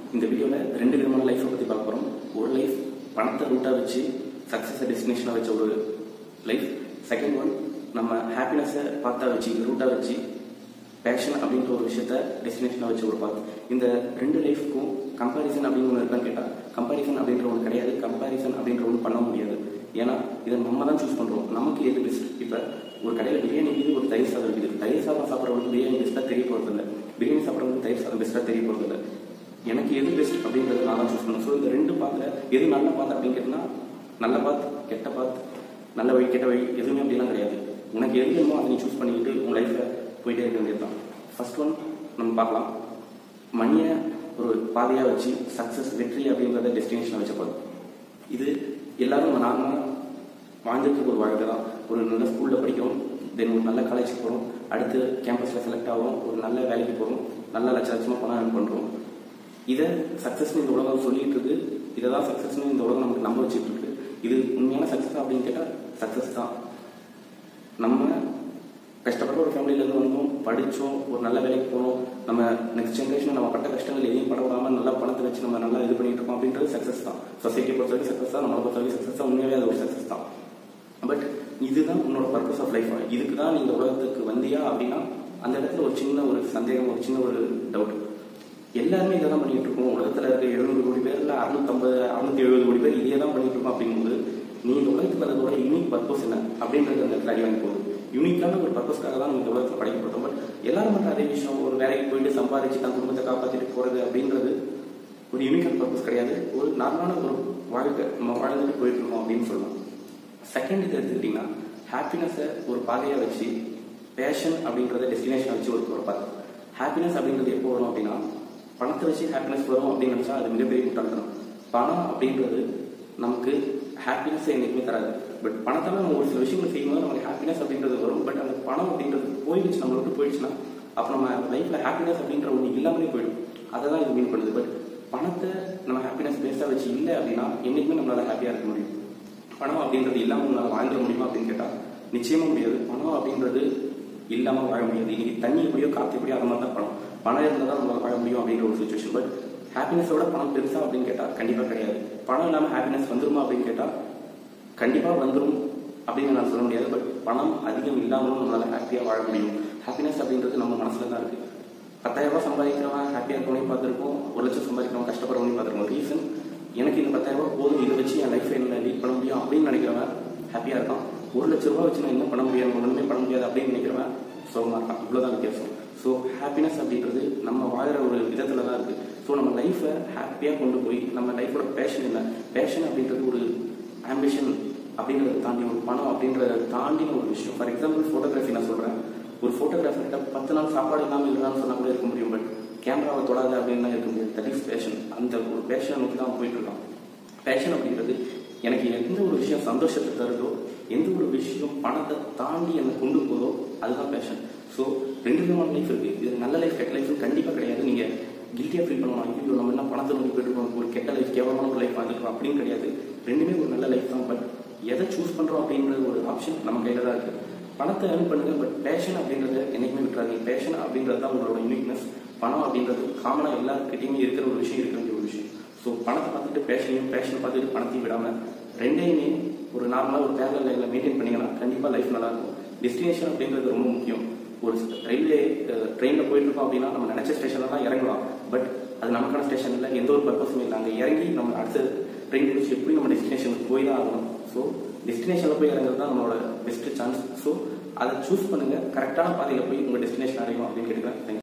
இந்த வீடியோவில் ரெண்டு விதமான லைஃப்பை பற்றி பார்க்க போகிறோம் ஒரு லைஃப் பணத்தை ரூட்டாக வச்சு சக்ஸஸை டெஸ்டினேஷனாக வச்ச ஒரு லைஃப் செகண்ட் ஒன் நம்ம ஹாப்பினஸை பார்த்தா வச்சு ரூட்டாக வச்சு பேஷன் அப்படின்ற ஒரு விஷயத்த டெஸ்டினேஷனாக வச்சு ஒரு பாத் இந்த ரெண்டு லைஃப்க்கும் கம்பாரிசன் அப்படின்னு ஒன்று இருக்கான்னு கேட்டால் கம்பாரிசன் அப்படின்ற ஒன்று கிடையாது கம்பாரிசன் அப்படின்ற ஒன்று பண்ண முடியாது ஏன்னா இதை நம்ம தான் சூஸ் பண்ணுறோம் நமக்கு எது பெஸ்ட் இப்போ ஒரு கடையில் பிரியாணி இருக்குது ஒரு தயிர் சாதம் இருக்குது தயிர் சாதம் சாப்பிட்றவங்களுக்கு பிரியாணி பெஸ்ட்டாக தெரிய போகிறது இல்லை பிரியாணி சாப்பிட்றவங்களுக்கு தயிர் சாதம் பெஸ்ட்டாக தெரிய போகிறது இல்லை எனக்கு எது பெஸ்ட் அப்படின்றத நான் தான் சூஸ் பண்ணேன் ஸோ இந்த ரெண்டு பாத்தில் எது நல்ல பாத்து அப்படின்னு கேட்டால் நல்ல பாத் கெட்ட பாத் நல்ல வழி கெட்ட வழி எதுவுமே அப்படிலாம் கிடையாது உனக்கு எது வேணுமோ அதை நீ சூஸ் பண்ணிக்கிட்டு உன் லைஃப்பில் போயிட்டே இருக்க வேண்டியது தான் ஃபர்ஸ்ட் ஒன் நம்ம பார்க்கலாம் மணியை ஒரு பாதையாக வச்சு சக்ஸஸ் வெற்றி அப்படின்றத டெஸ்டினேஷனை வச்ச போதும் இது எல்லாரும் நார்மலாக வாழ்ந்துட்டு ஒரு வாழ்க்கை தான் ஒரு நல்ல ஸ்கூலில் படிக்கிறோம் தென் ஒரு நல்ல காலேஜுக்கு போகிறோம் அடுத்து கேம்பஸில் செலக்ட் ஆகிறோம் ஒரு நல்ல வேலைக்கு போகிறோம் நல்ல லட்ச லட்சமாக பணம் earn பண்ணுறோம் இதை சக்ஸஸ்னு இந்த உலகம் சொல்லிட்டு இருக்கு இதை தான் சக்ஸஸ்னு இந்த உலகம் நமக்கு நம்ப வச்சுட்டு இருக்கு இது உண்மையான சக்ஸஸ் அப்படின்னு கேட்டால் சக்ஸஸ் தான் நம்ம கஷ்டப்பட்ட ஒரு ஃபேமிலியிலேருந்து வந்தோம் படித்தோம் ஒரு நல்ல வேலைக்கு போனோம் நம்ம நெக்ஸ்ட் ஜென்ரேஷன் நம்ம பட்ட கஷ்டங்கள் எதையும் பட விடாம நல்லா பணத்தை வச்சு நம்ம நல்லா இது பண்ணிட்டு இருக்கோம் அப்படின்றது சக்ஸஸ் தான் சொசைட்டியை பொறுத்த வரைக்கும் சக்ஸஸ் தான் நம்மளை பொறுத்த வரைக்கும் சக்ஸஸ் தான் உண்மையாகவே அது ஒரு சக்ஸஸ் தான் பட் இதுதான் உன்னோட பர்பஸ் ஆஃப் லைஃப் இதுக்கு தான் நீ இந்த உலகத்துக்கு வந்தியா அப்படின்னா அந்த இடத்துல ஒரு சின்ன ஒரு சந்தேகம் ஒரு சின்ன ஒரு டவுட் எல்லாருமே இதை தான் பண்ணிட்டு இருக்கோம் உலகத்தில் இருக்க எழுநூறு கோடி பேர் இல்லை அறுநூத்தம்பது அறுநூத்தி எழுபது கோடி பேர் இதே தான் பண்ணிட்டு இருக்கோம் அப்படிங்கும்போது நீ இந்த உலகத்துக்கு வரதோட யூனிக் பர்பஸ் என்ன அப்படின்றது அந்த இடத்துல அடி வாங்கி போகுது யூனிக்கான ஒரு பர்பஸ்க்காக தான் இந்த உலகத்தில் படைக்கப்பட்டோம் பட் எல்லாரும் மட்டும் அதே விஷயம் ஒரு வேலைக்கு போயிட்டு சம்பாதிச்சு தன் குடும்பத்தை காப்பாற்றிட்டு போறது அப்படின்றது ஒரு யூனிக்கான பர்பஸ் கிடையாது ஒரு நார்மலான ஒரு வாழ்க்கை நம்ம வாழ்ந்துட்டு போயிட்டு இருக்கோம் அப்படின்னு சொல்லலாம் செகண்ட் இது எடுத்துக்கிட்டிங்கன்னா ஹாப்பினஸை ஒரு பாதையாக வச்சு பேஷன் அப்படின்றத டெஸ்டினேஷன் வச்சு ஒரு ஒரு பாதை ஹாப்பினஸ் அப்படின்றது எப்போ வரும் அப்படின்னா பணத்தை வச்சு ஹாப்பினஸ் வரும் அப்படின்னு நினச்சா அது மிகப்பெரிய முட்டாள்தனம் பணம் அப்படின்றது நமக்கு ஹாப்பினஸ் என்னைக்குமே தராது பட் பணத்தால நம்ம ஒரு சில விஷயங்கள் செய்யும்போது நமக்கு ஹாப்பினஸ் அப்படின்றது வரும் பட் அந்த பணம் அப்படின்றது போயிடுச்சு நம்மளை விட்டு போயிடுச்சுன்னா அப்போ நம்ம லைஃப்ல ஹாப்பினஸ் அப்படின்ற ஒன்று இல்லாமலே போயிடும் அதை தான் இது மீன் பண்ணுது பட் பணத்தை நம்ம ஹாப்பினஸ் பேஸாக வச்சு இல்லை அப்படின்னா என்னைக்குமே நம்மளால ஹாப்பியாக இருக்க முடியும் பணம் அப்படின்றது இல்லாமல் உங்களால் வாழ்ந்துட முடியுமா அப்படின்னு கேட்டால் நிச்சயமா முடியாது பணம் அப்படின்றது இல்லாமல் வாழ முடியாது இன்னைக்கு தண்ணி எப்படியோ காற்று எப்படியோ அது மாதிரி தான் பணம் பணம் இருந்தால் தான் நம்மளால் வாழ முடியும் அப்படின்ற ஒரு சுச்சுவேஷன் பட் ஹாப்பினஸோட பணம் பெருசா அப்படின்னு கேட்டால் கண்டிப்பாக கிடையாது பணம் இல்லாமல் ஹாப்பினஸ் வந்துருமா அப்படின்னு கேட்டால் கண்டிப்பாக வந்துடும் அப்படின்னு நான் சொல்ல முடியாது பட் பணம் அதிகம் இல்லாமலும் நம்மளால ஹாப்பியாக வாழ முடியும் ஹாப்பினஸ் அப்படின்றது நம்ம மனசுல தான் இருக்கு பத்தாயிரம் ரூபாய் சம்பாதிக்கிறவன் ஹாப்பியாக இருக்கவனையும் பார்த்துருக்கோம் ஒரு லட்சம் சம்பாதிக்கிறவன் கஷ்டப்படுறவனையும் பார்த்துருக்கோம் ரீசன் எனக்கு இந்த பத்தாயிரம் ரூபாய் போதும் இதை வச்சு என் லைஃப் என்ன லீட் பண்ண முடியும் அப்படின்னு நினைக்கிறவன் ஹாப்பியாக இருக்கான் ஒரு லட்ச ரூபாய் வச்சு நான் என்ன பண்ண முடியாது ஒன்றுமே பண்ண முடியாது அப்படின்னு நினைக்கிறவன் சோகமாக இருக்கான் இவ்வளோதான் வித்தியாசம் ஸோ ஹாப்பினஸ் அப்படின்றது நம்ம வாழ்கிற ஒரு விதத்தில் தான் இருக்குது ஸோ நம்ம லைஃப்பை ஹாப்பியாக கொண்டு போய் நம்ம லைஃபோட பேஷன் என்ன பேஷன் அப்படின்றது ஒரு ஆம்பிஷன் அப்படின்றத தாண்டி ஒரு பணம் அப்படின்றத தாண்டின ஒரு விஷயம் ஃபார் எக்ஸாம்பிள் ஃபோட்டோகிராஃபி நான் சொல்கிறேன் ஒரு ஃபோட்டோகிராஃபர்கிட்ட பத்து நாள் சாப்பாடு இல்லாமல் இல்லைன்னு சொன்னால் கூட இருக்க முடியும் பட் கேமராவை தொடாது அப்படின்லாம் இருக்க முடியாது தட் இஸ் பேஷன் அந்த ஒரு பேஷனை நோக்கி தான் போயிட்டு இருக்கான் பேஷன் அப்படின்றது எனக்கு எந்த ஒரு விஷயம் சந்தோஷத்தை தருதோ எந்த ஒரு விஷயம் பணத்தை தாண்டி என்னை கொண்டு போதோ அதுதான் பேஷன் ஸோ ரெண்டு விதமான லைஃப் இருக்கு இது நல்ல லைஃப் கெட்ட லைஃப் கண்டிப்பாக கிடையாது நீங்க கில்ட்டியாக ஃபீல் பண்ணணும் ஐயோ நம்ம என்ன பணத்தை நோக்கி போயிட்டு இருக்கோம் ஒரு கெட்ட லைஃப் கேவலமான ஒரு லைஃப் வாழ்ந்துருக்கோம் அப்படின்னு கிடையாது ரெண்டுமே ஒரு நல்ல லைஃப் தான் பட் எதை சூஸ் பண்றோம் அப்படின்ற ஒரு ஆப்ஷன் நம்ம கையில தான் இருக்கு பணத்தை ஏர்ன் பண்ணுங்க பட் பேஷன் அப்படின்றது என்னைக்குமே விட்டுறாதீங்க பேஷன் அப்படின்றது தான் உங்களோட யூனிக்னஸ் பணம் அப்படின்றது காமனாக எல்லாருக்கிட்டையுமே இருக்கிற ஒரு விஷயம் இருக்க வேண்டிய ஒரு விஷயம் ஸோ பணத்தை பார்த்துட்டு பேஷனையும் பேஷனை பார்த்துட்டு பணத்தையும் விடாம ரெண்டையுமே ஒரு நார்மலாக ஒரு பேரல் லைனில் மெயின்டைன் பண்ணீங்கன்னா கண்டிப்பாக லைஃப் நல்லா இருக்கும் டெஸ்டினேஷன் அப்படின்றது ரொம்ப முக்கியம் ஒரு ரயில்வே ட்ரெயினில் போயிட்டு இருக்கோம் அப்படின்னா நம்ம நினைச்ச ஸ்டேஷனில் தான் இறங்கலாம் பட் அது நமக்கான ஸ்டேஷன் இல்லை எந்த ஒரு பர்பஸும் இல்லை அங்கே இறங்கி நம்ம அடுத்த ட்ரெயின் பிடிச்சி எப்படி நம்ம டெஸ்டினேஷனுக்கு போய் தான் ஆகணும் ஸோ டெஸ்டினேஷனில் போய் இறங்குறது தான் நம்மளோட பெஸ்ட் சான்ஸ் ஸோ அதை சூஸ் பண்ணுங்க கரெக்டான பாதையில் போய் உங்கள் டெஸ்டினேஷன் அடையும் அப்படின்னு கேட்டுக்கிறேன்